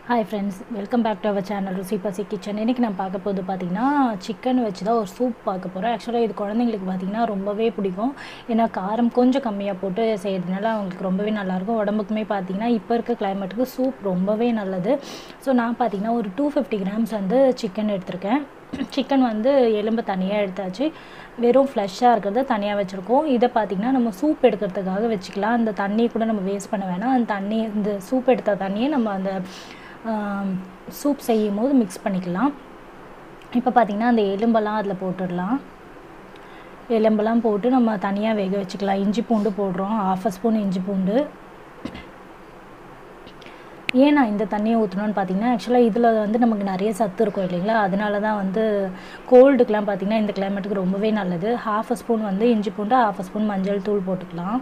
hi friends welcome back to our channel Rusi Pasi kitchen இன்றைக்கி நான் பார்க்க போது பார்த்திங்கன்னா சிக்கன் வச்சு தான் ஒரு சூப் பார்க்க போகிறேன் ஆக்சுவலாக இது குழந்தைங்களுக்கு பார்த்திங்கன்னா ரொம்பவே பிடிக்கும் ஏன்னா காரம் கொஞ்சம் கம்மியாக போட்டு செய்கிறதுனால அவங்களுக்கு ரொம்பவே நல்லாயிருக்கும் உடம்புக்குமே பார்த்திங்கன்னா இப்போ இருக்க கிளைமேட்டுக்கு சூப் ரொம்பவே நல்லது ஸோ நான் பார்த்திங்கன்னா ஒரு டூ ஃபிஃப்டி கிராம்ஸ் வந்து சிக்கன் எடுத்திருக்கேன் சிக்கன் வந்து எலும்பு தனியாக எடுத்தாச்சு வெறும் ஃப்ளஷ்ஷாக இருக்கிறத தனியாக வச்சுருக்கோம் இதை பார்த்திங்கன்னா நம்ம சூப் எடுக்கிறதுக்காக வச்சுக்கலாம் அந்த தண்ணியை கூட நம்ம வேஸ்ட் பண்ண வேணாம் அந்த தண்ணி இந்த சூப் எடுத்த தண்ணியை நம்ம அந்த சூப் செய்யும் போது மிக்ஸ் பண்ணிக்கலாம் இப்போ பார்த்திங்கன்னா அந்த எலும்பெல்லாம் அதில் போட்டுடலாம் எலும்பெல்லாம் போட்டு நம்ம தனியாக வேக வச்சுக்கலாம் இஞ்சி பூண்டு போடுறோம் ஆஃப் ஸ்பூன் இஞ்சி பூண்டு ஏன் நான் இந்த தண்ணியை ஊற்றணும்னு பார்த்தீங்கன்னா ஆக்சுவலாக இதில் வந்து நமக்கு நிறைய சத்து இருக்கும் இல்லைங்களா அதனால தான் வந்து கோல்டுக்கெலாம் பார்த்திங்கன்னா இந்த கிளைமேட்டுக்கு ரொம்பவே நல்லது ஹாஃப் ஸ்பூன் வந்து இஞ்சி பூண்டு ஹாஃப் ஸ்பூன் மஞ்சள் தூள் போட்டுக்கலாம்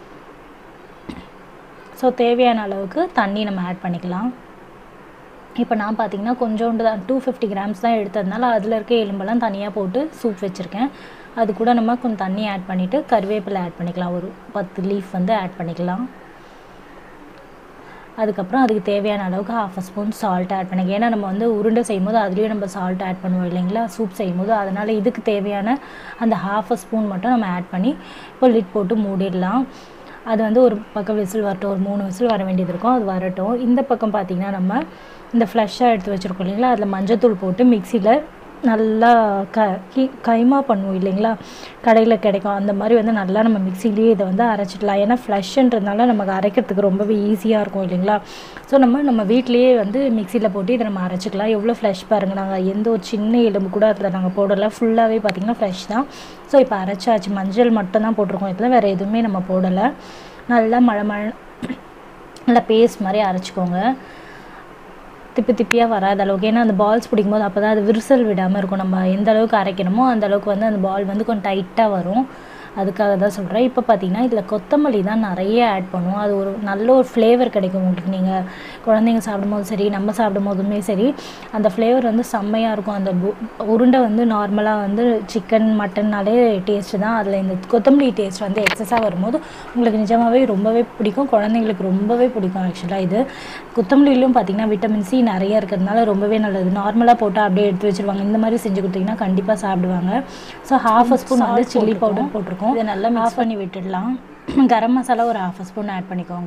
ஸோ தேவையான அளவுக்கு தண்ணி நம்ம ஆட் பண்ணிக்கலாம் இப்போ நான் பார்த்தீங்கன்னா கொஞ்சோண்டு தான் டூ ஃபிஃப்டி கிராம்ஸ் தான் எடுத்ததுனால அதில் இருக்க எலும்பெல்லாம் தனியாக போட்டு சூப் வச்சுருக்கேன் அது கூட நம்ம கொஞ்சம் தண்ணி ஆட் பண்ணிவிட்டு கருவேப்பிலை ஆட் பண்ணிக்கலாம் ஒரு பத்து லீஃப் வந்து ஆட் பண்ணிக்கலாம் அதுக்கப்புறம் அதுக்கு தேவையான அளவுக்கு ஹாஃப் ஸ்பூன் சால்ட் ஆட் பண்ணிக்க ஏன்னா நம்ம வந்து உருண்டை செய்யும் போது அதுலேயும் நம்ம சால்ட் ஆட் பண்ணுவோம் இல்லைங்களா சூப் செய்யும் போது அதனால் இதுக்கு தேவையான அந்த ஹாஃப் ஸ்பூன் மட்டும் நம்ம ஆட் பண்ணி இப்போ லிட் போட்டு மூடிடலாம் அது வந்து ஒரு பக்கம் விசில் வரட்டும் ஒரு மூணு விசில் வர வேண்டியது இருக்கும் அது வரட்டும் இந்த பக்கம் பார்த்திங்கன்னா நம்ம இந்த ஃப்ளஷ்ஷாக எடுத்து வச்சுருக்கோம் இல்லைங்களா அதில் மஞ்சத்தூள் போட்டு மிக்சியில் நல்லா க கி கைமா பண்ணுவோம் இல்லைங்களா கடையில் கிடைக்கும் அந்த மாதிரி வந்து நல்லா நம்ம மிக்சிலேயே இதை வந்து அரைச்சிடலாம் ஏன்னா ஃப்ளஷ்ன்றதுனால நமக்கு அரைக்கிறதுக்கு ரொம்பவே ஈஸியாக இருக்கும் இல்லைங்களா ஸோ நம்ம நம்ம வீட்லேயே வந்து மிக்சியில் போட்டு இதை நம்ம அரைச்சிக்கலாம் எவ்வளோ ஃப்ளஷ் பாருங்கள் நாங்கள் எந்த ஒரு சின்ன எலும்பு கூட அதில் நாங்கள் போடலை ஃபுல்லாகவே பார்த்திங்கன்னா ஃப்ரெஷ் தான் ஸோ இப்போ அரைச்சாச்சு மஞ்சள் மட்டும் தான் போட்டிருக்கோம் இதில் வேறு எதுவுமே நம்ம போடலை நல்லா மழை மழை நல்லா பேஸ்ட் மாதிரி அரைச்சிக்கோங்க திப்பி திப்பியாக வராத அளவுக்கு ஏன்னா அந்த பால்ஸ் பிடிக்கும்போது அப்போ தான் அது விரிசல் விடாமல் இருக்கும் நம்ம எந்த அளவுக்கு அரைக்கணுமோ அந்த அளவுக்கு வந்து அந்த பால் வந்து கொஞ்சம் டைட்டாக வரும் அதுக்காக தான் சொல்கிறேன் இப்போ பார்த்தீங்கன்னா இதில் கொத்தமல்லி தான் நிறைய ஆட் பண்ணுவோம் அது ஒரு நல்ல ஒரு ஃப்ளேவர் கிடைக்கும் உங்களுக்கு நீங்கள் குழந்தைங்க சாப்பிடும்போது சரி நம்ம சாப்பிடும் போதுமே சரி அந்த ஃப்ளேவர் வந்து செம்மையாக இருக்கும் அந்த உருண்டை வந்து நார்மலாக வந்து சிக்கன் மட்டன்னாலே டேஸ்ட்டு தான் அதில் இந்த கொத்தமல்லி டேஸ்ட் வந்து எக்ஸஸாக வரும்போது உங்களுக்கு நிஜமாகவே ரொம்பவே பிடிக்கும் குழந்தைங்களுக்கு ரொம்பவே பிடிக்கும் ஆக்சுவலாக இது கொத்தமல்லியிலும் பார்த்திங்கன்னா விட்டமின் சி நிறைய இருக்கிறதுனால ரொம்பவே நல்லது நார்மலாக போட்டால் அப்படியே எடுத்து வச்சுருவாங்க இந்த மாதிரி செஞ்சு கொடுத்தீங்கன்னா கண்டிப்பாக சாப்பிடுவாங்க ஸோ ஹாஃப் ஸ்பூன் வந்து சில்லி பவுடர் போட்டிருக்கோம் இதை நல்லா மிக்ஸ் பண்ணி விட்டுடலாம் கரம் மசாலா ஒரு ஹாஃப் ஸ்பூன் ஆட் பண்ணிக்கோங்க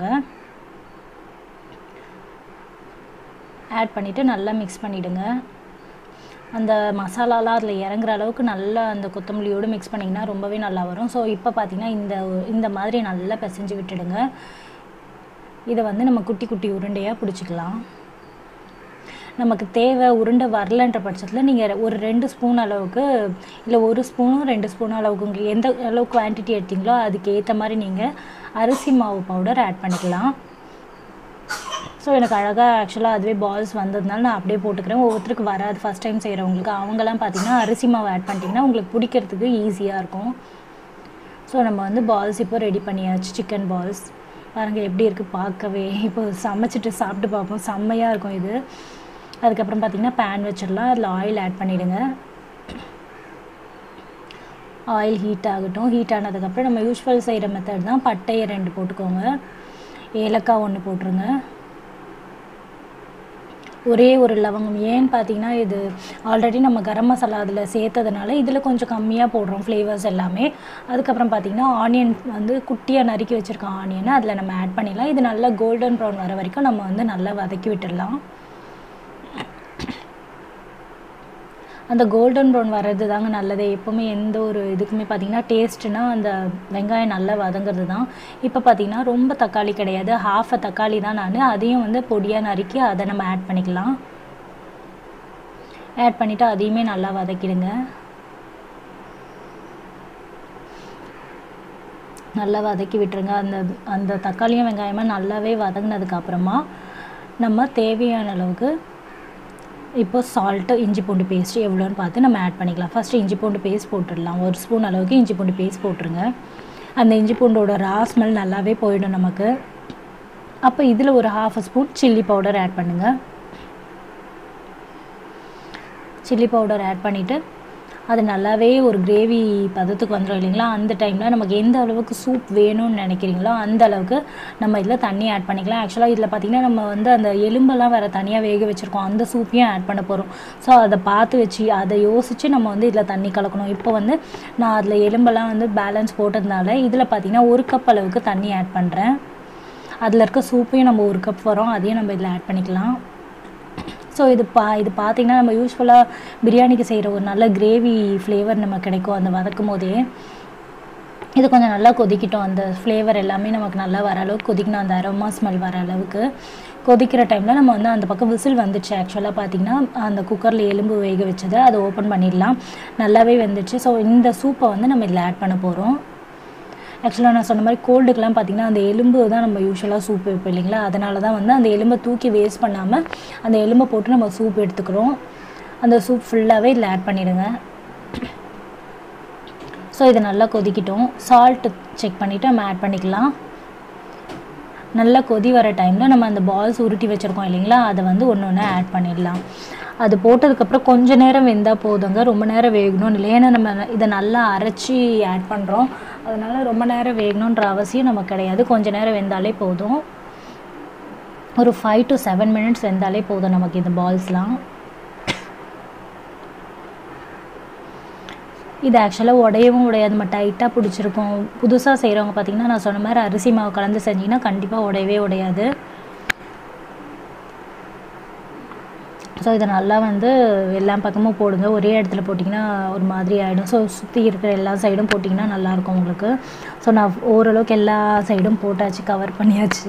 ஆட் பண்ணிவிட்டு நல்லா மிக்ஸ் பண்ணிவிடுங்க அந்த மசாலாலாம் அதில் இறங்குற அளவுக்கு நல்லா அந்த கொத்தமல்லியோடு மிக்ஸ் பண்ணிங்கன்னா ரொம்பவே நல்லா வரும் ஸோ இப்போ பார்த்திங்கன்னா இந்த இந்த மாதிரி நல்லா பிசைஞ்சு விட்டுடுங்க இதை வந்து நம்ம குட்டி குட்டி உருண்டையாக பிடிச்சிக்கலாம் நமக்கு தேவை உருண்டை வரலன்ற பட்சத்தில் நீங்கள் ஒரு ரெண்டு ஸ்பூன் அளவுக்கு இல்லை ஒரு ஸ்பூனும் ரெண்டு ஸ்பூன் அளவுக்கு உங்களுக்கு எந்த அளவுக்கு குவான்டிட்டி எடுத்தீங்களோ அதுக்கு ஏற்ற மாதிரி நீங்கள் அரிசி மாவு பவுடர் ஆட் பண்ணிக்கலாம் ஸோ எனக்கு அழகாக ஆக்சுவலாக அதுவே பால்ஸ் வந்ததுனால நான் அப்படியே போட்டுக்கிறேன் ஒவ்வொருத்தருக்கு வராது ஃபஸ்ட் டைம் செய்கிறவங்களுக்கு அவங்கெல்லாம் பார்த்திங்கன்னா அரிசி மாவு ஆட் பண்ணிட்டிங்கன்னா உங்களுக்கு பிடிக்கிறதுக்கு ஈஸியாக இருக்கும் ஸோ நம்ம வந்து பால்ஸ் இப்போ ரெடி பண்ணியாச்சு சிக்கன் பால்ஸ் பாருங்கள் எப்படி இருக்குது பார்க்கவே இப்போ சமைச்சிட்டு சாப்பிட்டு பார்ப்போம் செம்மையாக இருக்கும் இது அதுக்கப்புறம் பார்த்திங்கன்னா பேன் வச்சிடலாம் அதில் ஆயில் ஆட் பண்ணிவிடுங்க ஆயில் ஹீட் ஆகட்டும் ஹீட் ஆனதுக்கப்புறம் நம்ம யூஸ்வல் செய்கிற மெத்தட் தான் பட்டையை ரெண்டு போட்டுக்கோங்க ஏலக்காய் ஒன்று போட்டுருங்க ஒரே ஒரு லவங்கம் ஏன்னு பார்த்தீங்கன்னா இது ஆல்ரெடி நம்ம கரம் மசாலா அதில் சேர்த்ததுனால இதில் கொஞ்சம் கம்மியாக போடுறோம் ஃப்ளேவர்ஸ் எல்லாமே அதுக்கப்புறம் பார்த்திங்கன்னா ஆனியன் வந்து குட்டியாக நறுக்கி வச்சுருக்க ஆனியனை அதில் நம்ம ஆட் பண்ணிடலாம் இது நல்லா கோல்டன் ப்ரௌன் வர வரைக்கும் நம்ம வந்து நல்லா வதக்கி விட்டுடலாம் அந்த கோல்டன் ப்ரௌன் வர்றது தாங்க நல்லது எப்போவுமே எந்த ஒரு இதுக்குமே பார்த்திங்கன்னா டேஸ்ட்டுனா அந்த வெங்காயம் நல்லா வதங்கிறது தான் இப்போ பார்த்திங்கன்னா ரொம்ப தக்காளி கிடையாது ஹாஃப் தக்காளி தான் நான் அதையும் வந்து பொடியாக நறுக்கி அதை நம்ம ஆட் பண்ணிக்கலாம் ஆட் பண்ணிவிட்டு அதையுமே நல்லா வதக்கிடுங்க நல்லா வதக்கி விட்டுருங்க அந்த அந்த தக்காளியும் வெங்காயமாக நல்லாவே வதங்கினதுக்கப்புறமா நம்ம தேவையான அளவுக்கு இப்போ சால்ட்டு இஞ்சி பூண்டு பேஸ்ட்டு எவ்வளோன்னு பார்த்து நம்ம ஆட் பண்ணிக்கலாம் ஃபஸ்ட்டு இஞ்சி பூண்டு பேஸ்ட் போட்டுடலாம் ஒரு ஸ்பூன் அளவுக்கு இஞ்சி பூண்டு பேஸ்ட் போட்டுருங்க அந்த இஞ்சி பூண்டோட ரா ஸ்மெல் நல்லாவே போயிடும் நமக்கு அப்போ இதில் ஒரு half spoon chilli powder add பண்ணுங்கள் சில்லி பவுடர் ஆட் பண்ணிவிட்டு அது நல்லாவே ஒரு கிரேவி பதத்துக்கு வந்துடும் இல்லைங்களா அந்த டைமில் நமக்கு எந்த அளவுக்கு சூப் வேணும்னு நினைக்கிறீங்களோ அந்த அளவுக்கு நம்ம இதில் தண்ணி ஆட் பண்ணிக்கலாம் ஆக்சுவலாக இதில் பார்த்திங்கன்னா நம்ம வந்து அந்த எலும்பெல்லாம் வேறு தனியாக வேக வச்சுருக்கோம் அந்த சூப்பையும் ஆட் பண்ண போகிறோம் ஸோ அதை பார்த்து வச்சு அதை யோசித்து நம்ம வந்து இதில் தண்ணி கலக்கணும் இப்போ வந்து நான் அதில் எலும்பெல்லாம் வந்து பேலன்ஸ் போட்டதுனால இதில் பார்த்திங்கன்னா ஒரு கப் அளவுக்கு தண்ணி ஆட் பண்ணுறேன் அதில் இருக்க சூப்பையும் நம்ம ஒரு கப் வரோம் அதையும் நம்ம இதில் ஆட் பண்ணிக்கலாம் ஸோ இது பா இது பார்த்திங்கன்னா நம்ம யூஸ்ஃபுல்லாக பிரியாணிக்கு செய்கிற ஒரு நல்ல கிரேவி ஃப்ளேவர் நமக்கு கிடைக்கும் அந்த வதக்கும் போதே இது கொஞ்சம் நல்லா கொதிக்கட்டும் அந்த ஃப்ளேவர் எல்லாமே நமக்கு நல்லா வர அளவுக்கு கொதிக்கணும் அந்த அரோமா ஸ்மெல் வர அளவுக்கு கொதிக்கிற டைமில் நம்ம வந்து அந்த பக்கம் விசில் வந்துடுச்சு ஆக்சுவலாக பார்த்திங்கன்னா அந்த குக்கரில் எலும்பு வேக வச்சதை அதை ஓப்பன் பண்ணிடலாம் நல்லாவே வெந்துச்சு ஸோ இந்த சூப்பை வந்து நம்ம இதில் ஆட் பண்ண போகிறோம் ஆக்சுவலாக நான் சொன்ன மாதிரி கோல்டுக்கெலாம் பார்த்திங்கன்னா அந்த எலும்பு தான் நம்ம யூஸ்வலாக சூப் வைப்போம் இல்லைங்களா அதனால தான் வந்து அந்த எலும்பை தூக்கி வேஸ்ட் பண்ணாமல் அந்த எலும்பை போட்டு நம்ம சூப் எடுத்துக்கிறோம் அந்த சூப் ஃபுல்லாகவே இதில் ஆட் பண்ணிவிடுங்க ஸோ இது நல்லா கொதிக்கட்டும் சால்ட்டு செக் பண்ணிவிட்டு நம்ம ஆட் பண்ணிக்கலாம் நல்லா கொதி வர டைமில் நம்ம அந்த பால்ஸ் உருட்டி வச்சுருக்கோம் இல்லைங்களா அதை வந்து ஒன்று ஒன்று ஆட் பண்ணிடலாம் அது போட்டதுக்கப்புறம் கொஞ்ச நேரம் வெந்தால் போதுங்க ரொம்ப நேரம் வேகணும்னு இல்லை ஏன்னா நம்ம இதை நல்லா அரைச்சி ஆட் பண்ணுறோம் அதனால் ரொம்ப நேரம் வேகணுன்ற அவசியம் நமக்கு கிடையாது கொஞ்ச நேரம் வெந்தாலே போதும் ஒரு ஃபைவ் டு செவன் மினிட்ஸ் வெந்தாலே போதும் நமக்கு இந்த பால்ஸ்லாம் இது ஆக்சுவலாக உடையவும் உடையாது நம்ம டைட்டாக பிடிச்சிருக்கோம் புதுசாக செய்கிறவங்க பார்த்திங்கன்னா நான் சொன்ன மாதிரி அரிசி மாவு கலந்து செஞ்சிங்கன்னா கண்டிப்பாக உடையவே உடையாது ஸோ இதை நல்லா வந்து எல்லா பக்கமும் போடுங்க ஒரே இடத்துல போட்டிங்கன்னா ஒரு மாதிரி ஆகிடும் ஸோ சுற்றி இருக்கிற எல்லா சைடும் போட்டிங்கன்னா நல்லாயிருக்கும் உங்களுக்கு ஸோ நான் ஓரளவுக்கு எல்லா சைடும் போட்டாச்சு கவர் பண்ணியாச்சு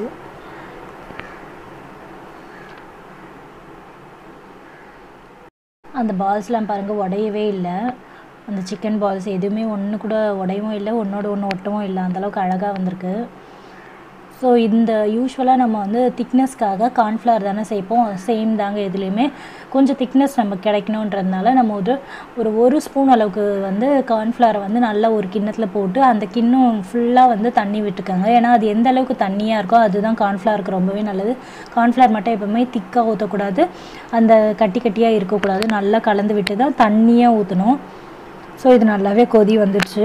அந்த பால்ஸ்லாம் பாருங்கள் உடையவே இல்லை அந்த சிக்கன் பால்ஸ் எதுவுமே ஒன்று கூட உடையவும் இல்லை ஒன்றோட ஒன்று ஒட்டவும் இல்லை அந்தளவுக்கு அழகாக வந்திருக்கு ஸோ இந்த யூஸ்வலாக நம்ம வந்து திக்னஸ்க்காக கார்ன்ஃப்ளவர் தானே சேர்ப்போம் சேம் தாங்க எதுலேயுமே கொஞ்சம் திக்னஸ் நமக்கு கிடைக்கணுன்றதுனால நம்ம ஒரு ஒரு ஒரு ஸ்பூன் அளவுக்கு வந்து கார்ன்ஃப்ளவரை வந்து நல்லா ஒரு கிண்ணத்தில் போட்டு அந்த கிண்ணம் ஃபுல்லாக வந்து தண்ணி விட்டுக்கோங்க ஏன்னா அது எந்த அளவுக்கு தண்ணியாக இருக்கோ அதுதான் கார்ன்ஃப்ளவருக்கு ரொம்பவே நல்லது கார்ன்ஃப்ளவர் மட்டும் எப்போவுமே திக்காக ஊற்றக்கூடாது அந்த கட்டி கட்டியாக இருக்கக்கூடாது நல்லா கலந்து விட்டு தான் தண்ணியாக ஊற்றணும் ஸோ இது நல்லாவே கொதி வந்துடுச்சு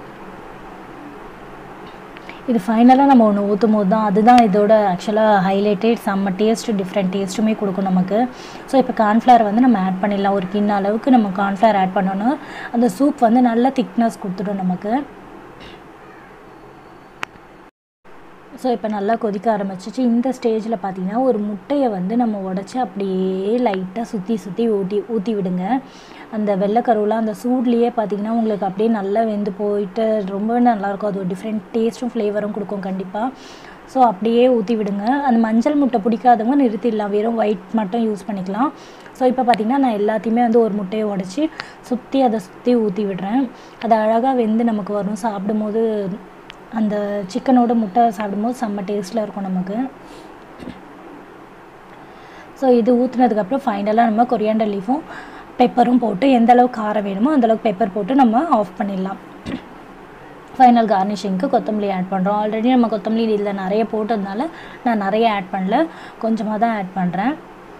இது ஃபைனலாக நம்ம ஒன்று ஊற்றும் போது தான் அதுதான் இதோட ஆக்சுவலாக ஹைலைட்டட் செம்ம டேஸ்ட்டு டிஃப்ரெண்ட் டேஸ்ட்டுமே கொடுக்கும் நமக்கு ஸோ இப்போ கார்ன்ஃப்ளவர் வந்து நம்ம ஆட் பண்ணிடலாம் ஒரு கிண்ண அளவுக்கு நம்ம கார்ன்ஃப்ளவர் ஆட் பண்ணோன்னா அந்த சூப் வந்து நல்ல திக்னஸ் கொடுத்துடும் நமக்கு ஸோ இப்போ நல்லா கொதிக்க ஆரம்பிச்சிச்சு இந்த ஸ்டேஜில் பார்த்தீங்கன்னா ஒரு முட்டையை வந்து நம்ம உடச்சி அப்படியே லைட்டாக சுற்றி சுற்றி ஊட்டி ஊற்றி விடுங்க அந்த வெள்ளைக்கருவெலாம் அந்த சூட்லேயே பார்த்தீங்கன்னா உங்களுக்கு அப்படியே நல்லா வெந்து போயிட்டு ரொம்பவே நல்லாயிருக்கும் அது ஒரு டிஃப்ரெண்ட் டேஸ்ட்டும் ஃப்ளேவரும் கொடுக்கும் கண்டிப்பாக ஸோ அப்படியே ஊற்றி விடுங்க அந்த மஞ்சள் முட்டை பிடிக்காதவங்க நிறுத்திடலாம் வெறும் ஒயிட் மட்டும் யூஸ் பண்ணிக்கலாம் ஸோ இப்போ பார்த்திங்கன்னா நான் எல்லாத்தையுமே வந்து ஒரு முட்டையை உடச்சி சுற்றி அதை சுற்றி ஊற்றி விடுறேன் அது அழகாக வெந்து நமக்கு வரும் சாப்பிடும்போது அந்த சிக்கனோட முட்டை சாப்பிடும்போது செம்ம டேஸ்ட்டில் இருக்கும் நமக்கு ஸோ இது ஊற்றுனதுக்கப்புறம் ஃபைனலாக நம்ம கொரியாண்டர் லீஃபும் பெப்பரும் போட்டு எந்த அளவுக்கு காரம் வேணுமோ அந்தளவுக்கு பெப்பர் போட்டு நம்ம ஆஃப் பண்ணிடலாம் ஃபைனல் கார்னிஷிங்க்கு கொத்தமல்லி ஆட் பண்ணுறோம் ஆல்ரெடி நம்ம கொத்தமல்லி இதில் நிறைய போட்டதுனால நான் நிறைய ஆட் பண்ணல கொஞ்சமாக தான் ஆட் பண்ணுறேன்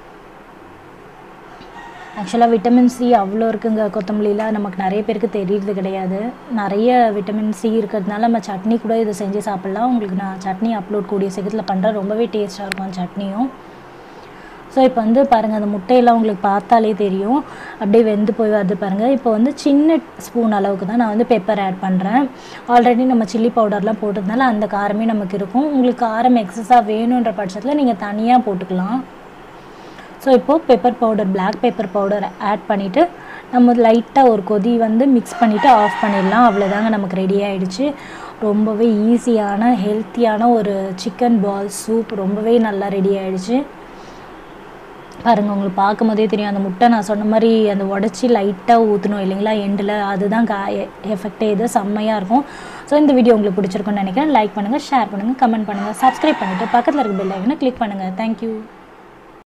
ஆக்சுவலாக விட்டமின் சி அவ்வளோ இருக்குங்க கொத்தமல்லியில் நமக்கு நிறைய பேருக்கு தெரியறது கிடையாது நிறைய விட்டமின் சி இருக்கிறதுனால நம்ம சட்னி கூட இதை செஞ்சு சாப்பிட்லாம் உங்களுக்கு நான் சட்னி அப்லோட் கூடிய சீக்கிரத்தில் பண்ணுறேன் ரொம்பவே டேஸ்ட்டாக இருக்கும் சட்னியும் ஸோ இப்போ வந்து பாருங்கள் அந்த முட்டையெல்லாம் உங்களுக்கு பார்த்தாலே தெரியும் அப்படியே வெந்து போய் வருது பாருங்கள் இப்போ வந்து சின்ன ஸ்பூன் அளவுக்கு தான் நான் வந்து பெப்பர் ஆட் பண்ணுறேன் ஆல்ரெடி நம்ம சில்லி பவுடர்லாம் போட்டதுனால அந்த காரமே நமக்கு இருக்கும் உங்களுக்கு காரம் எக்ஸஸாக வேணுன்ற பட்சத்தில் நீங்கள் தனியாக போட்டுக்கலாம் ஸோ இப்போது pepper powder black pepper powder add பண்ணிவிட்டு நம்ம லைட்டாக ஒரு கொதி வந்து மிக்ஸ் பண்ணிவிட்டு ஆஃப் பண்ணிடலாம் அவ்வளோதாங்க நமக்கு ரெடி ஆகிடுச்சு ரொம்பவே ஈஸியான ஹெல்த்தியான ஒரு சிக்கன் பால் சூப் ரொம்பவே நல்லா ரெடி ஆகிடுச்சு பாருங்கள் உங்களுக்கு பார்க்கும் போதே தெரியும் அந்த முட்டை நான் சொன்ன மாதிரி அந்த உடச்சி லைட்டாக ஊற்றணும் இல்லைங்களா எண்டில் அதுதான் கா எஃபெக்டே இது செம்மையாக இருக்கும் ஸோ இந்த வீடியோ உங்களுக்கு பிடிச்சிருக்குன்னு நினைக்கிறேன் லைக் பண்ணுங்கள் ஷேர் பண்ணுங்கள் கமெண்ட் பண்ணுங்கள் சப்ஸ்கிரைப் பண்ணிவிட்டு பக்கத்தில் இருக்க பெல் ஐக்கனை கிளிக் பண்ணுங்கள் தேங்க்யூ